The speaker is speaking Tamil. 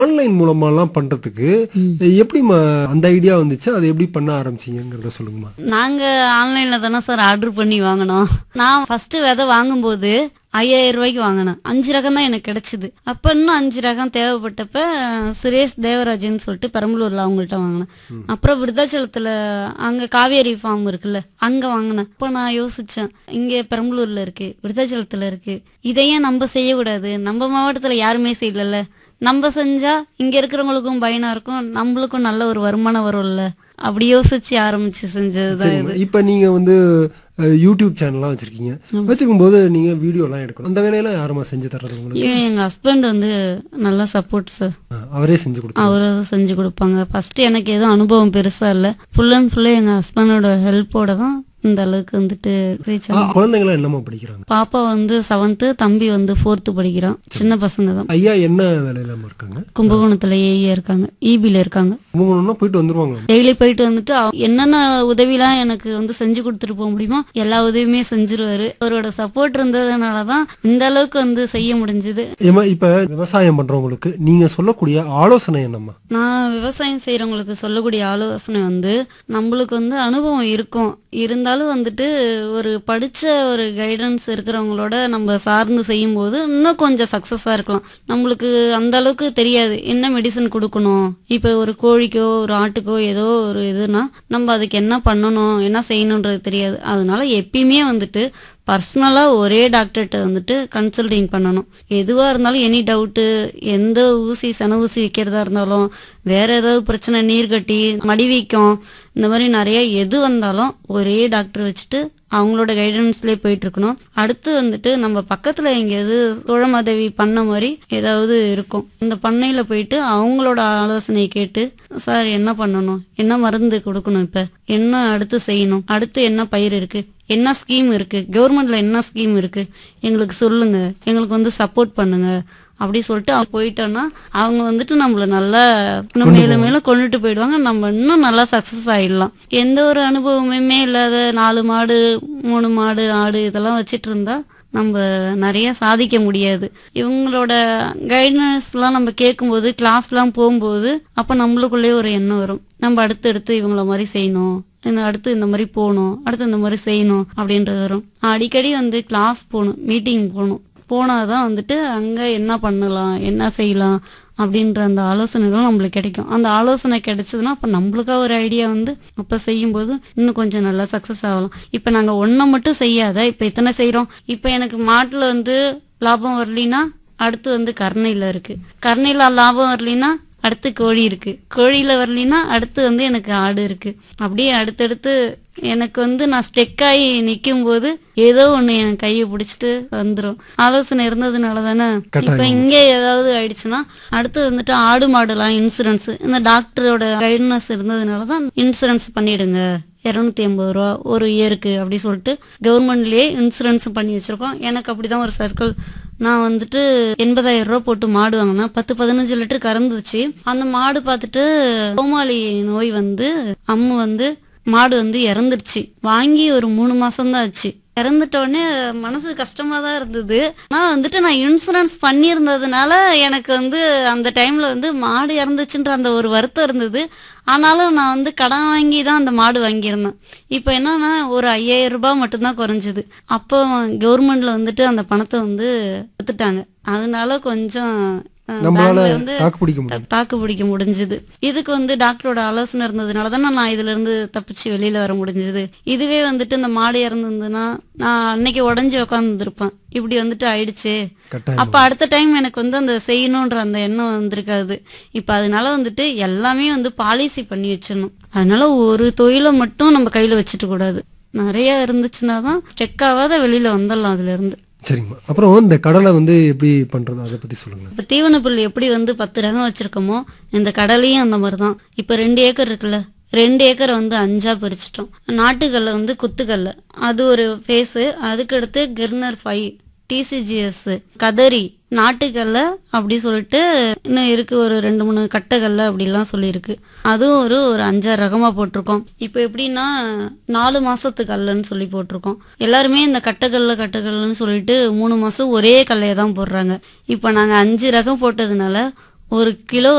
ஆன்லைன் மூலமாலாம் பண்றதுக்கு எப்படி அந்த ஐடியா வந்துச்சு அதை எப்படி பண்ண ஆரம்பிச்சீங்கிறத சொல்லுங்கம்மா நாங்க ஆன்லைன்ல தானே சார் ஆர்டர் பண்ணி வாங்கினோம் நான் ஃபர்ஸ்ட் விதை வாங்கும்போது ஐயாயிரம் ரூபாய்க்கு வாங்கினேன் அஞ்சு ரகம் தான் எனக்கு கிடைச்சது அப்ப இன்னும் அஞ்சு ரகம் தேவைப்பட்டப்ப சுரேஷ் தேவராஜன் சொல்லிட்டு பெரம்பலூர்ல அவங்கள்ட்ட வாங்கினேன் அப்புறம் விருதாச்சலத்துல அங்க காவேரி ஃபார்ம் இருக்குல்ல அங்க வாங்கினேன் அப்ப நான் யோசிச்சேன் இங்க பெரம்பலூர்ல இருக்கு விருதாச்சலத்துல இருக்கு இதை ஏன் நம்ம செய்யக்கூடாது நம்ம மாவட்டத்துல யாருமே செய்யலல்ல நம்ம செஞ்சா இங்க இருக்கிறவங்களுக்கும் பயனா இருக்கும் நம்மளுக்கும் நல்ல ஒரு வருமானம் வரும்ல அப்படி யோசிச்சு ஆரம்பிச்சு செஞ்சதுதான் சரிங்கம்மா இப்ப நீங்க வந்து அஹ், யூடியூப் சேனல்லாம் வச்சிருக்கீங்க வச்சிருக்கும் போது நீங்க வீடியோ எல்லாம் எடுக்கணும் அந்த வேலையெல்லாம் யாருமா செஞ்சு தர்றது உங்களுக்கு இவன் எங்க ஹஸ்பண்ட் வந்து நல்லா சப்போர்ட் சார் அஹ், அவரே செஞ்சு கொடுத்தாங்க அவரும் செஞ்சு கொடுப்பாங்க ஃபர்ஸ்ட் எனக்கு எதுவும் அனுபவம் பெருசா இல்ல ஃபுல் அண்ட் ஃபுல்லா எங்க ஹஸ்பண்டோட ஹெல்ப்போட தான் இந்த அளவுக்கு வந்துட்டு ரீச் ஆ, குழந்தைங்களாம் என்னமா படிக்கிறாங்க பாப்பா வந்து செவன்த்து தம்பி வந்து ஃபோர்த்து படிக்கிறான் சின்ன பசங்க தான் ஐயா என்ன வேலையிலாம இருக்காங்க கும்பகோணத்துல ஏஇயா இருக்காங்க இபில இருக்காங்க கும்பகோணம்னா போயிட்டு வந்துருவாங்களா டெய்லி போயிட்டு வந்துட்டு அவ- என்னென்ன உதவிலாம் எனக்கு வந்து செஞ்சு கொடுத்துட்டு போக முடியுமோ எல்லா உதவியுமே செஞ்சிருவாரு அவரோட சப்போர்ட் இருந்ததுனால தான் இந்த அளவுக்கு வந்து செய்ய முடிஞ்சது ஏமா இப்ப விவசாயம் பண்றவங்களுக்கு நீங்க சொல்லக்கூடிய ஆலோசனை என்னம்மா நான் விவசாயம் செய்யறவங்களுக்கு சொல்லக்கூடிய ஆலோசனை வந்து நம்மளுக்கு வந்து அனுபவம் இருக்கும் இருந்தாலும் வந்துட்டு ஒரு படிச்ச ஒரு கைடன்ஸ் இருக்கிறவங்களோட நம்ம சார்ந்து செய்யும்போது இன்னும் கொஞ்சம் சக்சஸா இருக்கலாம் நம்மளுக்கு அந்த அளவுக்கு தெரியாது என்ன மெடிசன் கொடுக்கணும் இப்போ ஒரு கோழிக்கோ ஒரு ஆட்டுக்கோ ஏதோ ஒரு இதுனா நம்ம அதுக்கு என்ன பண்ணணும் என்ன செய்யணுன்றது தெரியாது அதனால எப்பயுமே வந்துட்டு பர்சனலா ஒரே டாக்டர்கிட்ட வந்துட்டு கன்சல்டிங் பண்ணணும் எதுவா இருந்தாலும் எனி டவுட்டு எந்த ஊசி சன ஊசி வைக்கிறதா இருந்தாலும் வேற ஏதாவது பிரச்சனை நீர் கட்டி மடிவீக்கம் இந்த மாதிரி நிறைய எது வந்தாலும் ஒரே டாக்டர் வச்சுட்டு அவங்களோட கைடன்ஸ்லேயே போயிட்டு இருக்கணும் அடுத்து வந்துட்டு நம்ம பக்கத்துல எங்கேயாவது தோழமாதவி பண்ண மாதிரி ஏதாவது இருக்கும் இந்த பண்ணையில போயிட்டு அவங்களோட ஆலோசனையை கேட்டு சார் என்ன பண்ணணும் என்ன மருந்து கொடுக்கணும் இப்ப என்ன அடுத்து செய்யணும் அடுத்து என்ன பயிர் இருக்கு என்ன ஸ்கீம் இருக்கு கவர்மெண்ட்ல என்ன ஸ்கீம் இருக்கு எங்களுக்கு சொல்லுங்க எங்களுக்கு வந்து சப்போர்ட் பண்ணுங்க அப்படி சொல்லிட்டு அவங்க போயிட்டோம்னா அவங்க வந்துட்டு நம்மள நல்லா இன்னும் மேலும் மேலும் கொண்டுட்டு போயிடுவாங்க நம்ம இன்னும் நல்லா சக்சஸ் ஆயிடலாம் எந்த ஒரு அனுபவமுமே இல்லாத நாலு மாடு மூணு மாடு ஆடு இதெல்லாம் வச்சிட்டு இருந்தா நம்ம நிறைய சாதிக்க முடியாது இவங்களோட கைடன்ஸ்லாம் நம்ம கேட்கும்போது கிளாஸ்லாம் போகும்போது அப்போ நம்மளுக்குள்ளே ஒரு எண்ணம் வரும் நம்ம அடுத்து அடுத்து இவங்கள மாதிரி செய்யணும் இந்த அடுத்து இந்த மாதிரி போகணும் அடுத்து இந்த மாதிரி செய்யணும் அப்படின்றது வரும் அடிக்கடி வந்து கிளாஸ் போகணும் மீட்டிங் போகணும் போனாதான் வந்துட்டு அங்க என்ன பண்ணலாம் என்ன செய்யலாம் அப்படின்ற அந்த ஆலோசனைகளும் நம்மளுக்கு கிடைக்கும் அந்த ஆலோசனை கிடைச்சதுன்னா அப்ப நம்மளுக்கா ஒரு ஐடியா வந்து அப்ப செய்யும்போது இன்னும் கொஞ்சம் நல்லா சக்சஸ் ஆகலாம் இப்ப நாங்க ஒன்றை மட்டும் செய்யாத இப்ப இத்தனை செய்றோம் இப்ப எனக்கு மாட்டுல வந்து லாபம் வரலினா அடுத்து வந்து கருணையில இருக்கு கருணையில லாபம் வரலினா அடுத்து கோழி இருக்கு கோழியில வரலினா அடுத்து வந்து எனக்கு ஆடு இருக்கு அப்படியே அடுத்தடுத்து எனக்கு வந்து நான் ஸ்டெக் ஆகி நிக்கும் போது ஏதோ ஒண்ணு என் கையை பிடிச்சிட்டு வந்துரும் ஆலோசனை இருந்ததுனால தானே இப்ப இங்க ஏதாவது ஆயிடுச்சுன்னா அடுத்து வந்துட்டு ஆடு மாடுலாம் இன்சூரன்ஸ் இந்த டாக்டரோட கைடன்ஸ் இருந்ததுனால தான் இன்சூரன்ஸ் பண்ணிடுங்க இரநூத்தி ஐம்பது ரூபா ஒரு இயருக்கு அப்படி சொல்லிட்டு கவர்மெண்ட்லயே இன்சூரன்ஸ் பண்ணி வச்சிருக்கோம் எனக்கு அப்படிதான் ஒரு சர்க்கிள் நான் வந்துட்டு எண்பதாயிரம் ரூபாய் போட்டு மாடு வாங்கினேன் பத்து பதினஞ்சு லிட்டர் கறந்துச்சு அந்த மாடு பார்த்துட்டு கோமாளி நோய் வந்து அம்மு வந்து மாடு வந்து இறந்துருச்சு வாங்கி ஒரு மூணு மாசம் தான் ஆச்சு இறந்துட்ட உடனே மனசு கஷ்டமா தான் இருந்தது நான் வந்துட்டு நான் இன்சூரன்ஸ் பண்ணியிருந்ததுனால எனக்கு வந்து அந்த டைம்ல வந்து மாடு இறந்துச்சுன்ற அந்த ஒரு வருத்தம் இருந்தது ஆனாலும் நான் வந்து கடன் வாங்கி தான் அந்த மாடு வாங்கியிருந்தேன் இப்போ என்னன்னா ஒரு ஐயாயிரம் ரூபாய் மட்டும்தான் குறைஞ்சது அப்போ கவர்மெண்ட்ல வந்துட்டு அந்த பணத்தை வந்து எடுத்துட்டாங்க அதனால கொஞ்சம் அஹ், நம்மளால பேங்க்ல வந்து தாக்கு பிடிக்க முடியும் தாக்கு பிடிக்க முடிஞ்சது இதுக்கு வந்து டாக்டரோட ஆலோசனை இருந்ததுனால தான் நான் இதுல இருந்து தப்பிச்சு வெளியில வர முடிஞ்சது இதுவே வந்துட்டு இந்த மாடு இறந்துருந்ததுன்னா நான் அன்னைக்கு உடஞ்சி உட்காந்துருப்பேன் இப்படி வந்துட்டு ஆயிடுச்சு கட்டாயம் அப்ப அடுத்த டைம் எனக்கு வந்து அந்த செய்யணுன்ற அந்த எண்ணம் வந்திருக்காது இப்ப அதனால வந்துட்டு எல்லாமே வந்து பாலிசி பண்ணி வச்சிடணும் அதனால ஒரு தொழிலை மட்டும் நம்ம கையில வச்சுட்டு கூடாது நிறைய இருந்துச்சுன்னா தான் ஸ்டெக் ஆகாத வெளியில வந்துடலாம் அதுல இருந்து சரிங்கம்மா அப்புறம் இந்த கடலை வந்து எப்படி பண்றது அதை பத்தி சொல்லுங்க இப்ப தீவன புல் எப்படி வந்து பத்து ரகம் வச்சிருக்கோமோ இந்த கடலையும் அந்த மாதிரி தான் இப்ப ரெண்டு ஏக்கர் இருக்குல்ல ரெண்டு ஏக்கரை வந்து அஞ்சா பிரிச்சிட்டோம் நாட்டுக்கல்ல வந்து குத்துக்கல்ல அது ஒரு ஃபேஸு அதுக்கடுத்து கிர்னர் ஃபைவ் டிசிஜிஎஸ் கதரி நாட்டுக்கல்ல அப்படி சொல்லிட்டு இன்னும் இருக்கு ஒரு ரெண்டு மூணு கட்டைகல்ல அப்படிலாம் சொல்லியிருக்கு அதுவும் ஒரு ஒரு அஞ்சாறு ரகமா போட்டிருக்கோம் இப்போ எப்படின்னா நாலு மாசத்துக்கு கல்லுன்னு சொல்லி போட்டிருக்கோம் எல்லாருமே இந்த கட்டைகல்ல கட்டைகல்லுன்னு சொல்லிட்டு மூணு மாசம் ஒரே கல்லையை தான் போடுறாங்க இப்போ நாங்க அஞ்சு ரகம் போட்டதுனால ஒரு கிலோ